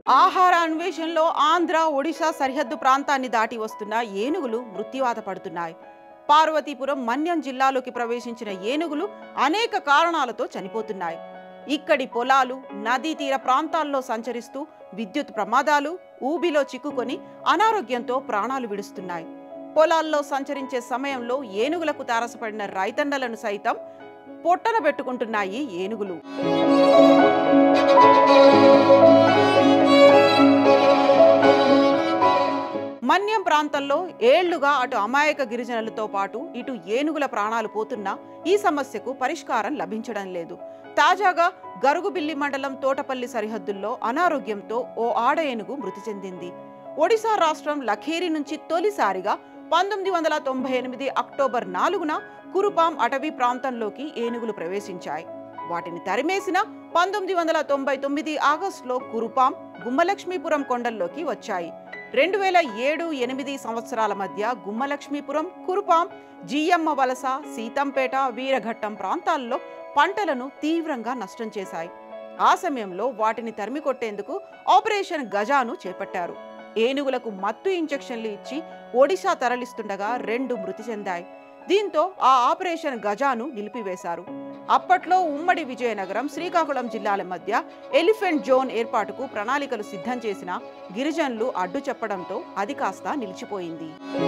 ఆహార అన్వేషణలో ఆంధ్ర ఒడిశా సరిహద్దు ప్రాంతాన్ని దాటి వస్తున్న ఏనుగులు మృత్యువాత పడుతున్నాయి పార్వతీపురం మన్యం జిల్లాలోకి ప్రవేశించిన ఏనుగులు అనేక కారణాలతో చనిపోతున్నాయి ఇక్కడి పొలాలు నదీ తీర ప్రాంతాల్లో సంచరిస్తూ విద్యుత్ ప్రమాదాలు ఊబిలో చిక్కుకొని అనారోగ్యంతో ప్రాణాలు విడుస్తున్నాయి పొలాల్లో సంచరించే సమయంలో ఏనుగులకు తారసపడిన రైతన్నలను సైతం పొట్టన పెట్టుకుంటున్నాయి ఏనుగులు మన్యం ప్రాంతంలో ఏళ్లుగా అటు అమాయక గిరిజనులతో పాటు ఇటు ఏనుగుల ప్రాణాలు పోతున్నా ఈ సమస్యకు పరిష్కారం లభించడం లేదు తాజాగా గరుగుబిల్లి మండలం తోటపల్లి సరిహద్దుల్లో అనారోగ్యంతో ఓ ఆడ ఏనుగు మృతి చెందింది ఒడిశా రాష్ట్రం లఖేరి నుంచి తొలిసారిగా పంతొమ్మిది వందల తొంభై ఎనిమిది అక్టోబర్ నాలుగున కురుపాం అటవీ ప్రాంతంలోకి ఏనుగులు ప్రవేశించాయి వాటిని తరిమేసిన పంతొమ్మిది వందల తొంభై తొమ్మిది ఆగస్టులో కురుపాం గుమ్మలక్ష్మీపురం కొండల్లోకి వచ్చాయి రెండు వేల ఏడు ఎనిమిది సంవత్సరాల మధ్య గుమ్మలక్ష్మీపురం కురుపాం జీయమ్మ వలస సీతంపేట వీరఘట్టం ప్రాంతాల్లో పంటలను తీవ్రంగా నష్టం చేశాయి ఆ సమయంలో వాటిని తరిమి కొట్టేందుకు ఆపరేషన్ గజాను చేపట్టారు ఏనుగులకు మత్తు ఇంజెక్షన్లు ఇచ్చి ఒడిశా తరలిస్తుండగా రెండు మృతి చెందాయి దీంతో ఆ ఆపరేషన్ గజాను నిలిపివేశారు అప్పట్లో ఉమ్మడి విజయనగరం శ్రీకాకుళం జిల్లాల మధ్య ఎలిఫెంట్ జోన్ ఏర్పాటుకు ప్రణాళికలు సిద్ధం చేసిన గిరిజనులు అడ్డు చెప్పడంతో అది కాస్త నిలిచిపోయింది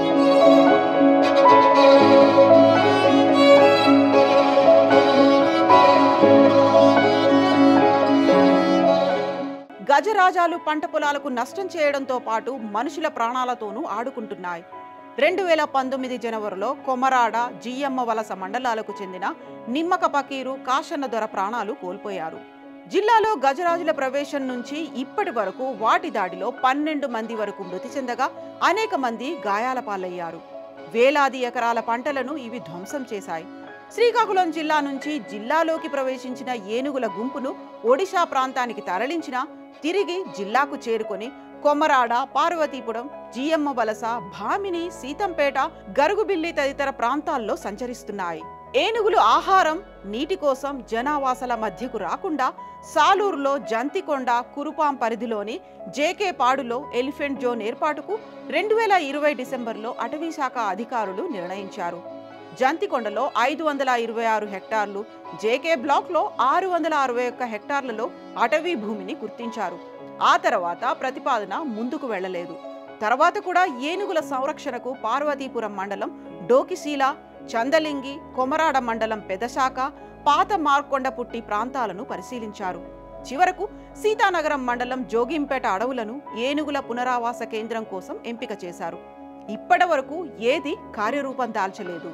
గజరాజాలు పంట పొలాలకు నష్టం చేయడంతో పాటు మనుషుల ప్రాణాలతోనూ ఆడుకుంటున్నాయి రెండు వేల పంతొమ్మిది జనవరిలో కొమరాడ జియ్యమ్మ వలస మండలాలకు చెందిన నిమ్మక పకీరు కాశన్న దొర ప్రాణాలు కోల్పోయారు జిల్లాలో గజరాజుల ప్రవేశం నుంచి ఇప్పటి వరకు వాటి దాడిలో పన్నెండు మంది వరకు మృతి చెందగా అనేక మంది గాయాల పాలయ్యారు వేలాది ఎకరాల పంటలను ఇవి ధ్వంసం చేశాయి శ్రీకాకుళం జిల్లా నుంచి జిల్లాలోకి ప్రవేశించిన ఏనుగుల గుంపును ఒడిశా ప్రాంతానికి తరలించిన తిరిగి జిల్లాకు చేరుకొని కొమరాడ పార్వతీపురం జియమ్మ వలస భామిని సీతంపేట గరుగుబిల్లి తదితర ప్రాంతాల్లో సంచరిస్తున్నాయి ఏనుగులు ఆహారం నీటి కోసం జనావాసాల మధ్యకు రాకుండా సాలూరులో జంతికొండ కురుపాం పరిధిలోని జేకే పాడులో ఎలిఫెంట్ జోన్ ఏర్పాటుకు రెండు వేల ఇరవై డిసెంబర్లో అటవీ శాఖ అధికారులు నిర్ణయించారు జంతికొండలో ఐదు వందల ఇరవై ఆరు హెక్టార్లు జేకే బ్లాక్లో ఆరు వందల అరవై ఒక్క హెక్టార్లలో అటవీ భూమిని గుర్తించారు ఆ తర్వాత ప్రతిపాదన ముందుకు వెళ్లలేదు తర్వాత కూడా ఏనుగుల సంరక్షణకు పార్వతీపురం మండలం డోకిశీల చందలింగి కొమరాడ మండలం పెదశాఖ పాత మార్కొండపుట్టి ప్రాంతాలను పరిశీలించారు చివరకు సీతానగరం మండలం జోగింపేట అడవులను ఏనుగుల పునరావాస కేంద్రం కోసం ఎంపిక చేశారు ఇప్పటి వరకు ఏది కార్యరూపం దాల్చలేదు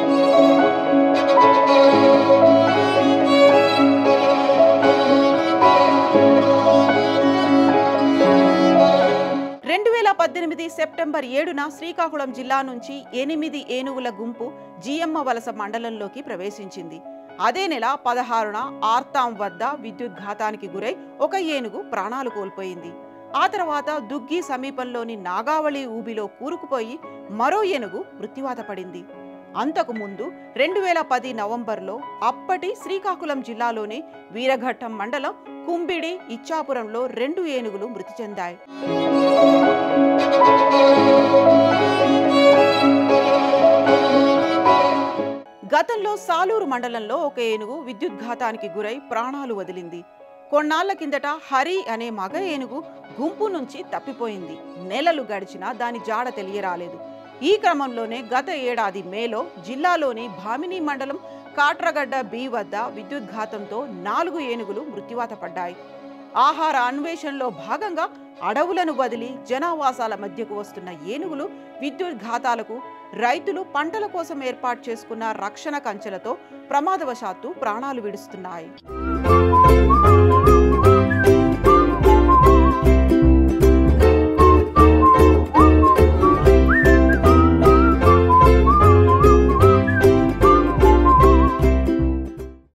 రెండు వేల పద్దెనిమిది సెప్టెంబర్ ఏడున శ్రీకాకుళం జిల్లా నుంచి ఎనిమిది ఏనుగుల గుంపు జియమ్మ వలస మండలంలోకి ప్రవేశించింది అదే నెల పదహారున ఆర్తాం వద్ద విద్యుత్ ఘాతానికి గురై ఒక ఏనుగు ప్రాణాలు కోల్పోయింది ఆ తర్వాత దుగ్గి సమీపంలోని నాగావళి ఊబిలో కూరుకుపోయి మరో ఏనుగు మృత్యువాత పడింది అంతకు ముందు రెండు వేల పది నవంబర్లో అప్పటి శ్రీకాకుళం జిల్లాలోని వీరఘట్టం మండలం కుంబిడి ఇచ్చాపురంలో రెండు ఏనుగులు మృతి చెందాయి గతంలో సాలూరు మండలంలో ఒక ఏనుగు విద్యుద్ఘాతానికి గురై ప్రాణాలు వదిలింది కొన్నాళ్ల కిందట హరి అనే మగ ఏనుగు గుంపు నుంచి తప్పిపోయింది నెలలు గడిచినా దాని జాడ తెలియరాలేదు ఈ క్రమంలోనే గత ఏడాది మేలో జిల్లాలోని భామిని మండలం కాట్రగడ్డ బి వద్ద విద్యుద్ఘాతంతో నాలుగు ఏనుగులు మృత్యువాత పడ్డాయి ఆహార అన్వేషణలో భాగంగా అడవులను వదిలి జనావాసాల మధ్యకు వస్తున్న ఏనుగులు విద్యుత్ ఘాతాలకు రైతులు పంటల కోసం ఏర్పాటు చేసుకున్న రక్షణ కంచెలతో ప్రమాదవశాత్తు ప్రాణాలు విడుస్తున్నాయి